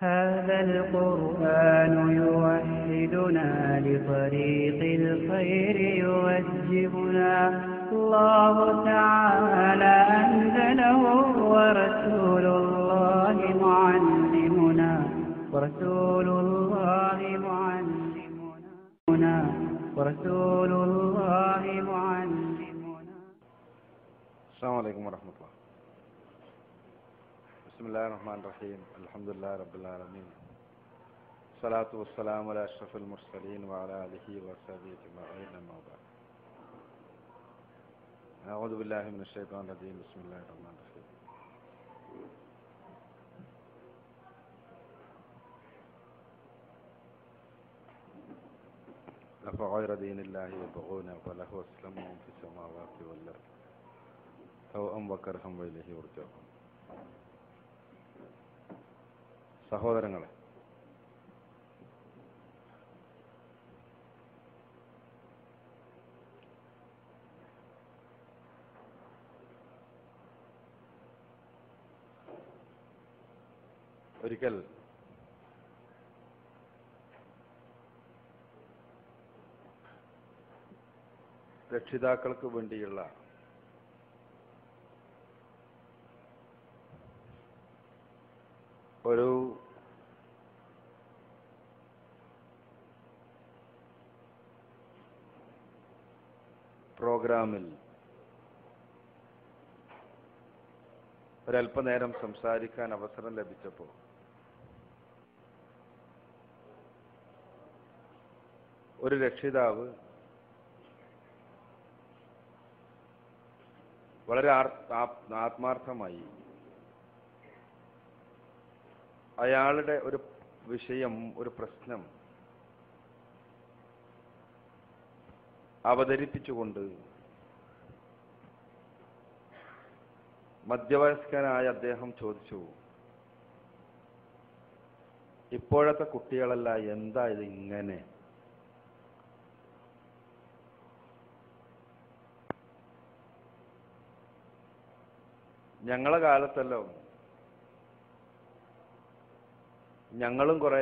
هذا القرآن يوحدنا لطريق الخير يوجهنا الله تعالى أنزله ورسول الله معلمنا ورسول الله معلمنا ورسول الله معلمنا السلام عليكم ورحمة الله بسم الله الرحمن الرحيم الحمد لله رب العالمين الصلاة والسلام على أشرف المرسلين وعلى آله وصحبه أجمعين أما بعد أعوذ بالله من الشيطان الرجيم بسم الله الرحمن الرحيم أفغير دين الله يبغون وله أسلم من في السماوات والأرض أو أم وكرهم وإليه يرجعون സഹോദരങ്ങളെ ഒരിക്കൽ രക്ഷിതാക്കൾക്ക് വേണ്ടിയുള്ള ഒരു പ്രോഗ്രാമിൽ ഒരല്പനേരം സംസാരിക്കാൻ അവസരം ലഭിച്ചപ്പോൾ ഒരു രക്ഷിതാവ് വളരെ ആർ- ആപ്- ആത്മാർത്ഥമായി അയാളുടെ ഒരു വിഷയം ഒരു പ്രശ്നം അവതരിപ്പിച്ചുകൊണ്ട് മധ്യവയസ്കനായ അദ്ദേഹം ചോദിച്ചു ഇപ്പോഴത്തെ കുട്ടികളല്ല എന്താ ഇത് ഇങ്ങനെ ഞങ്ങളെ കാലത്തല്ലോ ഞങ്ങളും കുറെ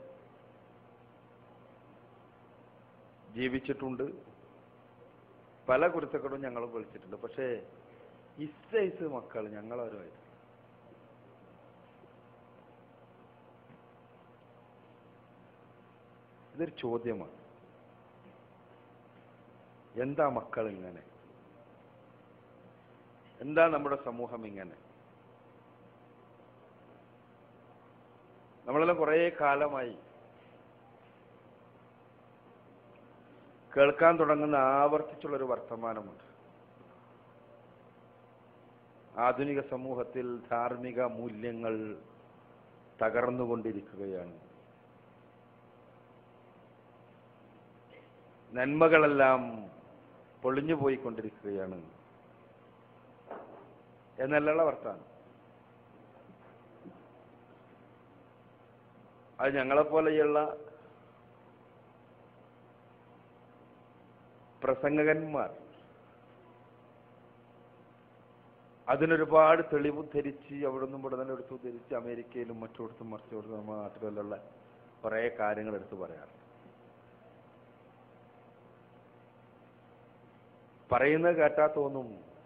ജീവിച്ചിട്ടുണ്ട് പല കുരുത്തക്കടും ഞങ്ങൾ വിളിച്ചിട്ടുണ്ട് പക്ഷേ ഇസൈസ് മക്കൾ ഞങ്ങളവരുമായിട്ട് ഇതൊരു ചോദ്യമാണ് എന്താ മക്കൾ ഇങ്ങനെ എന്താ നമ്മുടെ സമൂഹം ഇങ്ങനെ നമ്മളെല്ലാം കുറേ കാലമായി കേൾക്കാൻ തുടങ്ങുന്ന ആവർത്തിച്ചുള്ളൊരു വർത്തമാനമുണ്ട് ആധുനിക സമൂഹത്തിൽ ധാർമ്മിക മൂല്യങ്ങൾ തകർന്നുകൊണ്ടിരിക്കുകയാണ് നന്മകളെല്ലാം പൊളിഞ്ഞു പോയിക്കൊണ്ടിരിക്കുകയാണ് എന്നല്ലുള്ള വർത്താനം അത് ഞങ്ങളെപ്പോലെയുള്ള പ്രസംഗകന്മാർ അതിനൊരുപാട് തെളിവ് ധരിച്ച് അവിടെ നിന്നും ഇവിടെ നിന്ന് എടുത്തു ധരിച്ച് അമേരിക്കയിലും മറ്റിടത്തും മറിച്ചിടത്തും നമ്മുടെ നാട്ടിലുള്ള കുറേ കാര്യങ്ങൾ എടുത്തു പറയാറ് പറയുന്നത് കേട്ടാ തോന്നും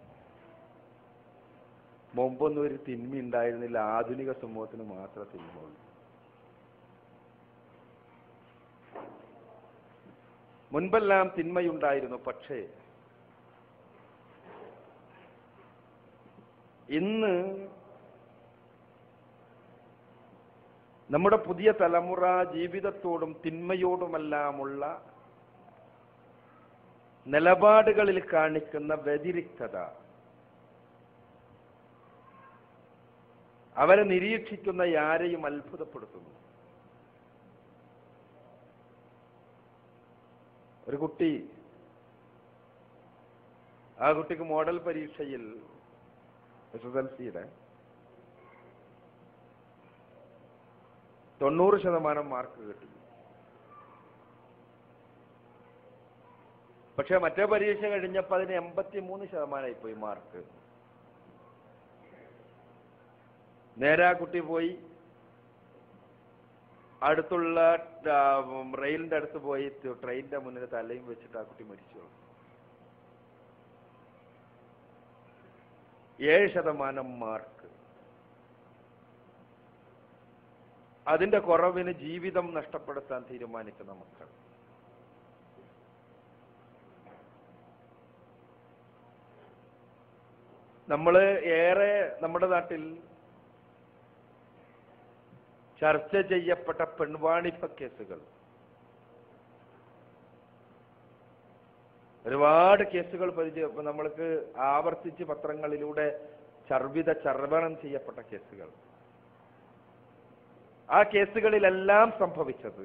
മുമ്പൊന്നും ഒരു തിന്മ ഉണ്ടായിരുന്നില്ല ആധുനിക സമൂഹത്തിന് മാത്രമേ തിന്മയുള്ളൂ മുൻപെല്ലാം തിന്മയുണ്ടായിരുന്നു പക്ഷേ ഇന്ന് നമ്മുടെ പുതിയ തലമുറ ജീവിതത്തോടും തിന്മയോടുമെല്ലാമുള്ള നിലപാടുകളിൽ കാണിക്കുന്ന വ്യതിരിക്തത അവരെ നിരീക്ഷിക്കുന്ന ആരെയും അത്ഭുതപ്പെടുത്തുന്നു ഒരു കുട്ടി ആ കുട്ടിക്ക് മോഡൽ പരീക്ഷയിൽ എസ് എസ് എൽ സിയുടെ തൊണ്ണൂറ് ശതമാനം മാർക്ക് കിട്ടി പക്ഷെ മറ്റേ പരീക്ഷ കഴിഞ്ഞപ്പോൾ അതിന് എൺപത്തി മൂന്ന് ശതമാനമായി പോയി മാർക്ക് നേരെ ആ കുട്ടി പോയി അടുത്തുള്ള ആ, ഉം, റെയിലിന്റെ അടുത്ത് പോയി ത- ട്രെയിനിന്റെ മുന്നിൽ തലയും വെച്ചിട്ട് ആ കുട്ടി മരിച്ചു ഏഴ് ശതമാനം മാർക്ക് അതിന്റെ കുറവിന് ജീവിതം നഷ്ടപ്പെടുത്താൻ തീരുമാനിക്കുന്ന മക്കൾ നമ്മൾ ഏറെ നമ്മുടെ നാട്ടിൽ ചർച്ച ചെയ്യപ്പെട്ട പെൺവാണിഭ കേസുകൾ ഒരുപാട് കേസുകൾ പരിചയ നമ്മൾക്ക് ആവർത്തിച്ച് പത്രങ്ങളിലൂടെ ചർവിത ചർവണം ചെയ്യപ്പെട്ട കേസുകൾ ആ കേസുകളിലെല്ലാം സംഭവിച്ചത്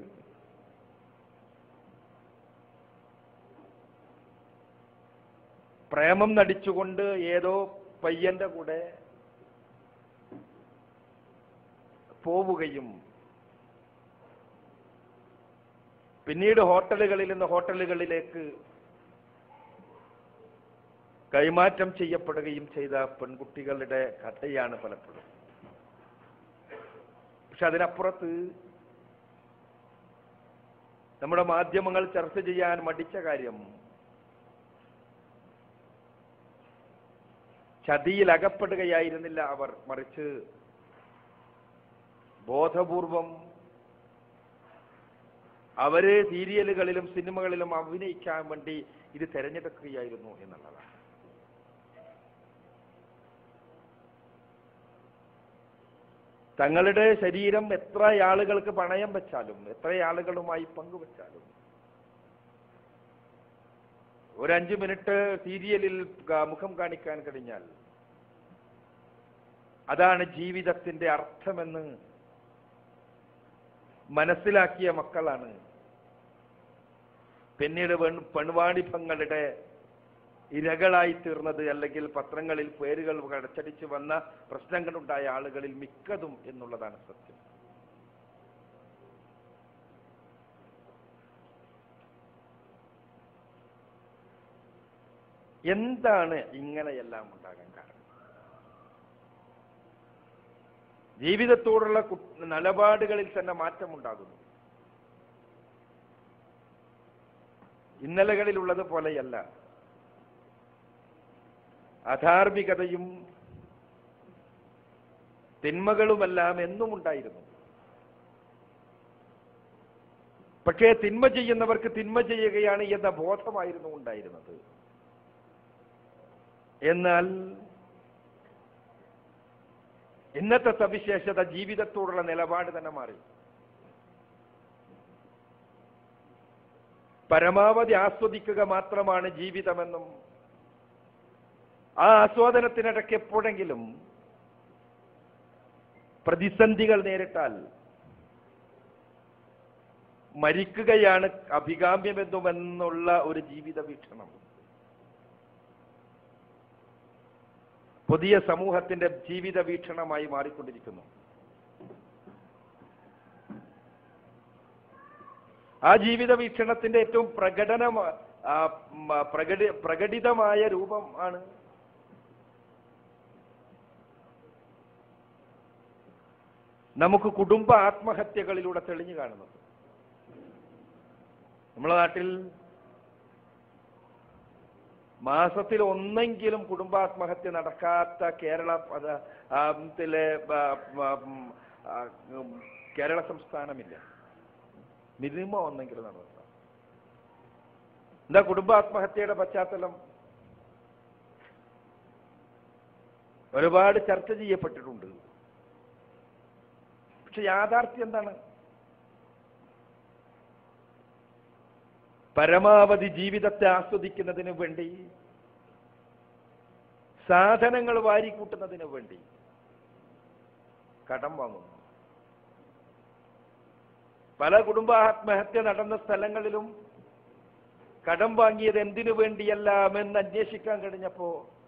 പ്രേമം നടിച്ചുകൊണ്ട് ഏതോ പയ്യന്റെ കൂടെ പോവുകയും പിന്നീട് ഹോട്ടലുകളിൽ നിന്ന് ഹോട്ടലുകളിലേക്ക് കൈമാറ്റം ചെയ്യപ്പെടുകയും ചെയ്ത പെൺകുട്ടികളുടെ കഥയാണ് പലപ്പോഴും പക്ഷെ അതിനപ്പുറത്ത് നമ്മുടെ മാധ്യമങ്ങൾ ചർച്ച ചെയ്യാൻ മടിച്ച കാര്യം ചതിയിൽ അകപ്പെടുകയായിരുന്നില്ല അവർ മറിച്ച് ബോധപൂർവം അവര് സീരിയലുകളിലും സിനിമകളിലും അഭിനയിക്കാൻ വേണ്ടി ഇത് തെരഞ്ഞെടുക്കുകയായിരുന്നു എന്നുള്ളതാണ് തങ്ങളുടെ ശരീരം എത്ര ആളുകൾക്ക് പണയം വെച്ചാലും എത്ര ആളുകളുമായി പങ്കുവെച്ചാലും ഒരു അഞ്ചു മിനിറ്റ് സീരിയലിൽ ക- മുഖം കാണിക്കാൻ കഴിഞ്ഞാൽ അതാണ് ജീവിതത്തിന്റെ അർത്ഥമെന്ന് മനസ്സിലാക്കിയ മക്കളാണ് പിന്നീട് പെൺ പെൺവാണിഭങ്ങളുടെ ഇരകളായി തീർന്നത് അല്ലെങ്കിൽ പത്രങ്ങളിൽ പേരുകൾ അടച്ചടിച്ച് വന്ന പ്രശ്നങ്ങളുണ്ടായ ആളുകളിൽ മിക്കതും എന്നുള്ളതാണ് സത്യം എന്താണ് ഇങ്ങനെയെല്ലാം ഉണ്ടാകാൻ കാരണം ജീവിതത്തോടുള്ള കു- നിലപാടുകളിൽ തന്നെ മാറ്റമുണ്ടാകുന്നു ഇന്നലകളിലുള്ളത് പോലെയല്ല അധാർമികതയും തിന്മകളുമെല്ലാം എന്നും ഉണ്ടായിരുന്നു പക്ഷേ തിന്മ ചെയ്യുന്നവർക്ക് തിന്മ ചെയ്യുകയാണ് എന്ന ബോധമായിരുന്നു ഉണ്ടായിരുന്നത് എന്നാൽ ഇന്നത്തെ സവിശേഷത ജീവിതത്തോടുള്ള നിലപാട് തന്നെ മാറി പരമാവധി ആസ്വദിക്കുക മാത്രമാണ് ജീവിതമെന്നും ആ ആസ്വാദനത്തിനിടയ്ക്ക് എപ്പോഴെങ്കിലും പ്രതിസന്ധികൾ നേരിട്ടാൽ മരിക്കുകയാണ് അഭികാമ്യമെന്നുമെന്നുള്ള ഒരു ജീവിത വീക്ഷണം പുതിയ സമൂഹത്തിന്റെ ജീവിത വീക്ഷണമായി മാറിക്കൊണ്ടിരിക്കുന്നു ആ ജീവിത വീക്ഷണത്തിന്റെ ഏറ്റവും പ്രകടന പ്രകടി പ്രകടിതമായ രൂപം ആണ് നമുക്ക് കുടുംബ ആത്മഹത്യകളിലൂടെ തെളിഞ്ഞു കാണുന്നത് നമ്മുടെ നാട്ടിൽ മാസത്തിൽ ഒന്നെങ്കിലും കുടുംബാത്മഹത്യ നടക്കാത്ത കേരള പദ- ആ, ത്തിലെ ബ- ബ- ഉം, ആ, ഉം, കേരള സംസ്ഥാനമില്ല മിനിമം ഒന്നെങ്കിലും നടത്താം എന്താ കുടുംബാത്മഹത്യയുടെ പശ്ചാത്തലം ഒരുപാട് ചർച്ച ചെയ്യപ്പെട്ടിട്ടുണ്ട് പക്ഷെ യാഥാർത്ഥ്യം എന്താണ് പരമാവധി ജീവിതത്തെ ആസ്വദിക്കുന്നതിന് വേണ്ടി സാധനങ്ങൾ വാരിക്കൂട്ടുന്നതിന് വേണ്ടി കടം വാങ്ങുന്നു പല കുടുംബ ആത്മഹത്യ നടന്ന സ്ഥലങ്ങളിലും കടം വാങ്ങിയത് എന്തിനു വേണ്ടിയെല്ലാം എന്ന് അന്വേഷിക്കാൻ കഴിഞ്ഞപ്പോ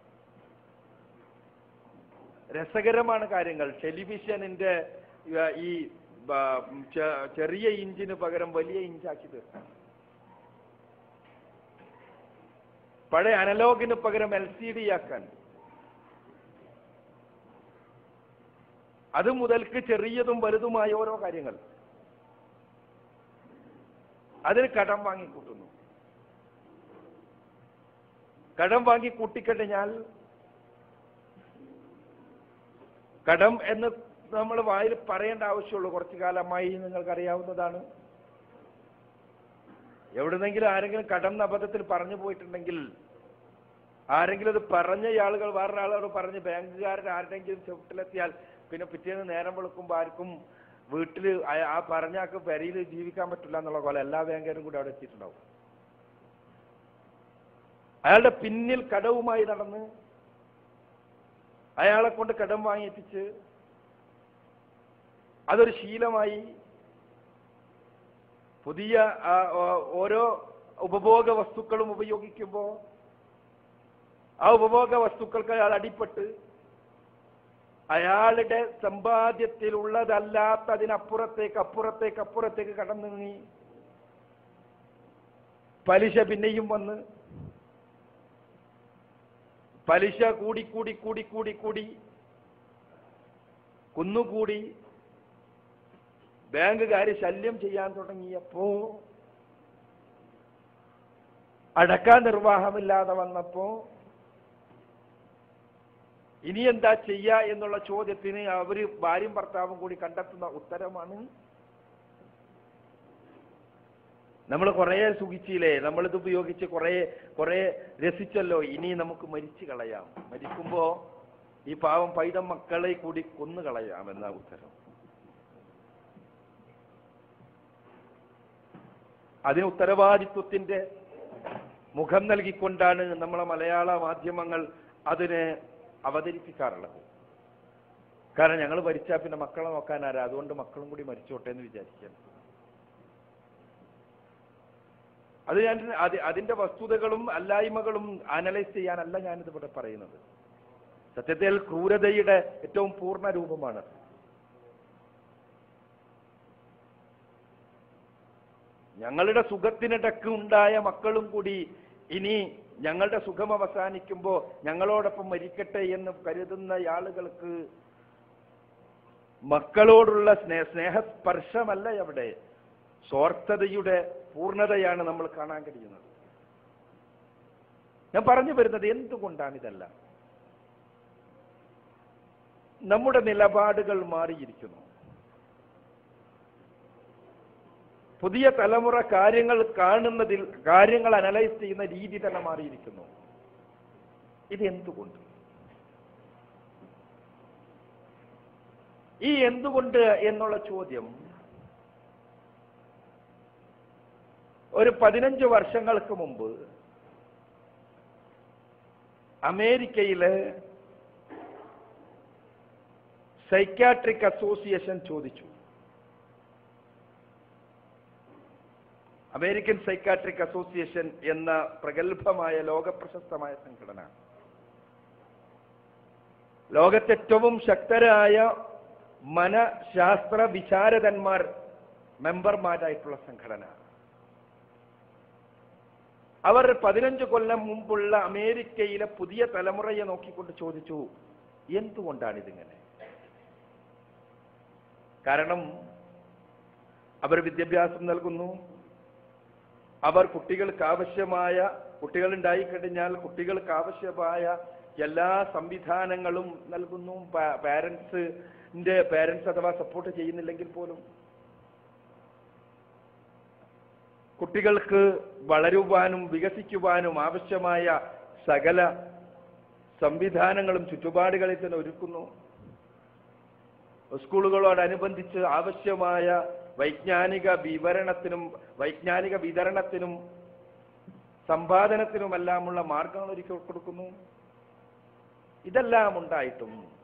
രസകരമാണ് കാര്യങ്ങൾ ടെലിവിഷനിന്റെ ആ, ഈ ആ, ചെ- ചെറിയ ഇഞ്ചിന് പകരം വലിയ ഇഞ്ചാക്കി തീർക്കാം പഴയ അനലോഗിന് പകരം എൽ സി ഡി ആക്കാൻ അത് മുതൽക്ക് ചെറിയതും വലുതുമായ ഓരോ കാര്യങ്ങൾ അതിന് കടം വാങ്ങി കൂട്ടുന്നു കടം വാങ്ങി കൂട്ടിക്കഴിഞ്ഞാൽ കടം എന്ന് നമ്മൾ വായിൽ പറയേണ്ട ആവശ്യമുള്ളൂ കുറച്ചു കാലമായി നിങ്ങൾക്കറിയാവുന്നതാണ് എവിടുന്നെങ്കിലും ആരെങ്കിലും കടം എന്ന അബദ്ധത്തിൽ പറഞ്ഞു പോയിട്ടുണ്ടെങ്കിൽ ആരെങ്കിലും അത് പറഞ്ഞ ആളുകൾ വേറൊരാളോട് പറഞ്ഞ് ബാങ്കുകാരൻ ആരുടെങ്കിലും ചുവട്ടിലെത്തിയാൽ പിന്നെ പിറ്റേന്ന് നേരം വെളുക്കുമ്പോൾ ആർക്കും വീട്ടിൽ ആ പറഞ്ഞാക്ക് പെരയിൽ ജീവിക്കാൻ പറ്റില്ല എന്നുള്ള പോലെ എല്ലാ ബാങ്കുകാരും കൂടി അവിടെ എത്തിയിട്ടുണ്ടാവും അയാളുടെ പിന്നിൽ കടവുമായി നടന്ന് അയാളെ കൊണ്ട് കടം വാങ്ങിയെത്തിച്ച് അതൊരു ശീലമായി പുതിയ ആ, ഓ- ഓരോ ഉപഭോഗ വസ്തുക്കളും ഉപയോഗിക്കുമ്പോൾ ആ ഉപഭോഗ വസ്തുക്കൾക്ക് അയാൾ അടിപ്പെട്ട് അയാളുടെ സമ്പാദ്യത്തിലുള്ളതല്ലാത്ത അതിനപ്പുറത്തേക്ക് അപ്പുറത്തേക്ക് അപ്പുറത്തേക്ക് കടന്നു നീങ്ങി പലിശ പിന്നെയും വന്ന് പലിശ കൂടി കൂടി കൂടി കൂടി കൂടി കുന്നുകൂടി ബാങ്കുകാർ ശല്യം ചെയ്യാൻ തുടങ്ങിയപ്പോ അടക്കാൻ നിർവാഹമില്ലാതെ വന്നപ്പോ ഇനി എന്താ ചെയ്യ എന്നുള്ള ചോദ്യത്തിന് അവര് ഭാര്യയും ഭർത്താവും കൂടി കണ്ടെത്തുന്ന ഉത്തരമാണ് നമ്മൾ കുറെ സുഖിച്ചില്ലേ നമ്മളിത് ഉപയോഗിച്ച് കുറെ കുറെ രസിച്ചല്ലോ ഇനി നമുക്ക് മരിച്ചു കളയാം മരിക്കുമ്പോ ഈ പാവം പൈതം മക്കളെ കൂടി കൊന്നു കളയാം എന്ന ഉത്തരം അതിന് ഉത്തരവാദിത്വത്തിന്റെ മുഖം നൽകിക്കൊണ്ടാണ് നമ്മളെ മലയാള മാധ്യമങ്ങൾ അതിനെ അവതരിപ്പിക്കാറുള്ളത് കാരണം ഞങ്ങൾ മരിച്ചാൽ പിന്നെ മക്കളെ നോക്കാനാരാ അതുകൊണ്ട് മക്കളും കൂടി മരിച്ചോട്ടെ എന്ന് വിചാരിക്കാം അത് ഞാൻ അത് അതിന്റെ വസ്തുതകളും അല്ലായ്മകളും അനലൈസ് ചെയ്യാനല്ല ഞാനിത് ഇവിടെ പറയുന്നത് സത്യത്തിൽ ക്രൂരതയുടെ ഏറ്റവും പൂർണ്ണ രൂപമാണ് ഞങ്ങളുടെ സുഖത്തിനിടക്ക് ഉണ്ടായ മക്കളും കൂടി ഇനി ഞങ്ങളുടെ സുഖം അവസാനിക്കുമ്പോൾ ഞങ്ങളോടൊപ്പം മരിക്കട്ടെ എന്ന് കരുതുന്ന ആളുകൾക്ക് മക്കളോടുള്ള സ്നേ സ്നേഹസ്പർശമല്ല അവിടെ സ്വാർത്ഥതയുടെ പൂർണ്ണതയാണ് നമ്മൾ കാണാൻ കഴിയുന്നത് ഞാൻ പറഞ്ഞു വരുന്നത് എന്തുകൊണ്ടാണ് ഇതെല്ലാം നമ്മുടെ നിലപാടുകൾ മാറിയിരിക്കുന്നു പുതിയ തലമുറ കാര്യങ്ങൾ കാണുന്നതിൽ കാര്യങ്ങൾ അനലൈസ് ചെയ്യുന്ന രീതി തന്നെ മാറിയിരിക്കുന്നു ഇത് എന്തുകൊണ്ട് ഈ എന്തുകൊണ്ട് എന്നുള്ള ചോദ്യം ഒരു പതിനഞ്ച് വർഷങ്ങൾക്ക് മുമ്പ് അമേരിക്കയിലെ സൈക്യാട്രിക് അസോസിയേഷൻ ചോദിച്ചു അമേരിക്കൻ സൈക്കാട്രിക് അസോസിയേഷൻ എന്ന പ്രഗത്ഭമായ ലോകപ്രശസ്തമായ സംഘടന ലോകത്തേറ്റവും ശക്തരായ മനഃശാസ്ത്ര വിചാരകന്മാർ മെമ്പർമാരായിട്ടുള്ള സംഘടന അവർ പതിനഞ്ച് കൊല്ലം മുമ്പുള്ള അമേരിക്കയിലെ പുതിയ തലമുറയെ നോക്കിക്കൊണ്ട് ചോദിച്ചു എന്തുകൊണ്ടാണ് ഇതിങ്ങനെ കാരണം അവർ വിദ്യാഭ്യാസം നൽകുന്നു അവർ കുട്ടികൾക്ക് ആവശ്യമായ കുട്ടികൾ ഉണ്ടായിക്കഴിഞ്ഞാൽ കുട്ടികൾക്ക് ആവശ്യമായ എല്ലാ സംവിധാനങ്ങളും നൽകുന്നു പാരൻസിന്റെ പാരൻസ് അഥവാ സപ്പോർട്ട് ചെയ്യുന്നില്ലെങ്കിൽ പോലും കുട്ടികൾക്ക് വളരുവാനും വികസിക്കുവാനും ആവശ്യമായ സകല സംവിധാനങ്ങളും ചുറ്റുപാടുകളിൽ തന്നെ ഒരുക്കുന്നു സ്കൂളുകളോടനുബന്ധിച്ച് ആവശ്യമായ വൈജ്ഞാനിക വിവരണത്തിനും വൈജ്ഞാനിക വിതരണത്തിനും സമ്പാദനത്തിനുമെല്ലാമുള്ള മാർഗങ്ങൾ ഒരുക്കി കൊടുക്കുന്നു ഇതെല്ലാം ഉണ്ടായിട്ടും